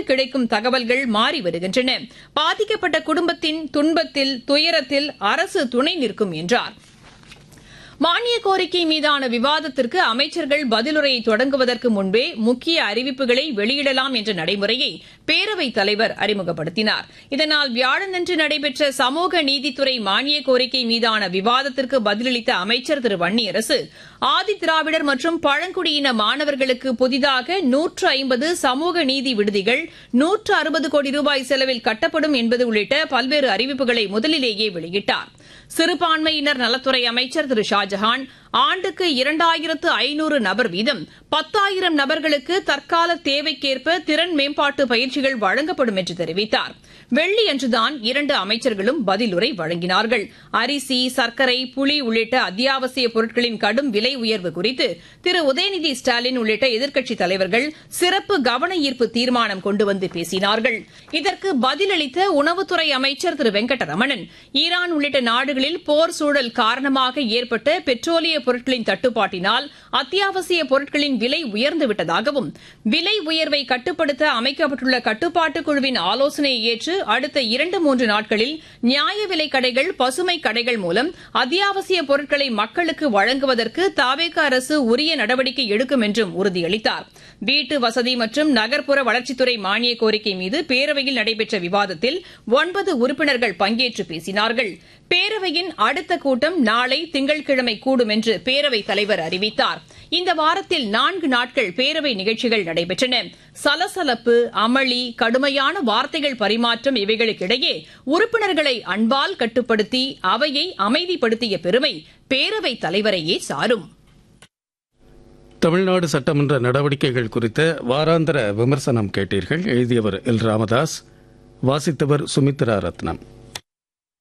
கிடைக்கும் தகவல்கள் மாறி வருகின்றன பாதிக்கப்பட்ட குடும்பத்தின் துன்பத்தில் துயரத்தில் அரசு துணை நிற்கும் என்றார் மானிய கோரிக்கை மீதான விவாதத்திற்கு அமைச்சர்கள் பதிலுரையை தொடங்குவதற்கு முன்பே முக்கிய அறிவிப்புகளை வெளியிடலாம் என்ற நடைமுறையை பேரவைத் தலைவர் அறிமுகப்படுத்தினார் இதனால் வியாழனன்று நடைபெற்ற சமூக நீதித்துறை மானிய கோரிக்கை மீதான விவாதத்திற்கு பதிலளித்த அமைச்சர் திரு வன்னியரசு ஆதி திராவிடர் மற்றும் பழங்குடியின மாணவர்களுக்கு புதிதாக நூற்று ஐம்பது சமூக நீதி விடுதிகள் நூற்று அறுபது கோடி ரூபாய் செலவில் கட்டப்படும் என்பது உள்ளிட்ட பல்வேறு அறிவிப்புகளை முதலிலேயே வெளியிட்டார் சிறுபான்மையினர் நலத்துறை அமைச்சர் திரு ஷாஜஹான் ஆண்டுக்கு இரண்டாயிரத்து ஐநூறு நபர் வீதம் பத்தாயிரம் நபர்களுக்கு தற்கால தேவைக்கேற்ப திறன் மேம்பாட்டு பயிற்சிகள் வழங்கப்படும் என்று தெரிவித்தார் வெள்ளியன்றுதான் இரண்டு அமைச்சர்களும் பதிலுரை வழங்கினார்கள் அரிசி சர்க்கரை புளி உள்ளிட்ட அத்தியாவசிய பொருட்களின் கடும் விலை உயர்வு குறித்து திரு உதயநிதி ஸ்டாலின் உள்ளிட்ட எதிர்க்கட்சித் தலைவர்கள் சிறப்பு கவன ஈர்ப்பு தீர்மானம் கொண்டு வந்து பேசினார்கள் இதற்கு பதிலளித்த உணவுத்துறை அமைச்சர் திரு வெங்கடரமணன் ஈரான் உள்ளிட்ட நாடுகளில் போர் சூழல் காரணமாக ஏற்பட்ட பெட்ரோலிய பொருட்களின் தட்டுப்பாட்டினால் அத்தியாவசிய பொருட்களின் விலை உயர்ந்துவிட்டதாகவும் விலை உயர்வை கட்டுப்படுத்த அமைக்கப்பட்டுள்ள கட்டுப்பாட்டு குழுவின் ஆலோசனையை ஏற்று அடுத்த இரண்டு மூன்று நாட்களில் நியாய விலை கடைகள் பசுமை கடைகள் மூலம் அத்தியாவசிய பொருட்களை மக்களுக்கு வழங்குவதற்கு தாவேக அரசு உரிய நடவடிக்கை எடுக்கும் என்றும் உறுதியளித்தார் வீட்டு வசதி மற்றும் நகர்ப்புற வளர்ச்சித்துறை மானிய கோரிக்கை மீது பேரவையில் நடைபெற்ற விவாதத்தில் ஒன்பது உறுப்பினர்கள் பங்கேற்று பேசினார்கள் பேரவையின் அடுத்த கூட்டம் நாளை திங்கட்கிழமை கூடும் என்று பேரவைத் தலைவர் அறிவித்தார் இந்த வாரத்தில் நான்கு நாட்கள் பேரவை நிகழ்ச்சிகள் நடைபெற்றன சலசலப்பு அமளி கடுமையான வார்த்தைகள் பரிமாற்றம் இவைகளுக்கிடையே உறுப்பினர்களை அன்பால் கட்டுப்படுத்தி அவையை அமைதிப்படுத்திய பெருமை பேரவைத் தலைவரையே சாரும் தமிழ்நாடு சட்டமன்ற நடவடிக்கைகள் குறித்த வாராந்திர விமர்சனம் கேட்டீர்கள் எழுதியவர் எல் ராமதாஸ் வாசித்தவர் சுமித்ரா ரத்னம்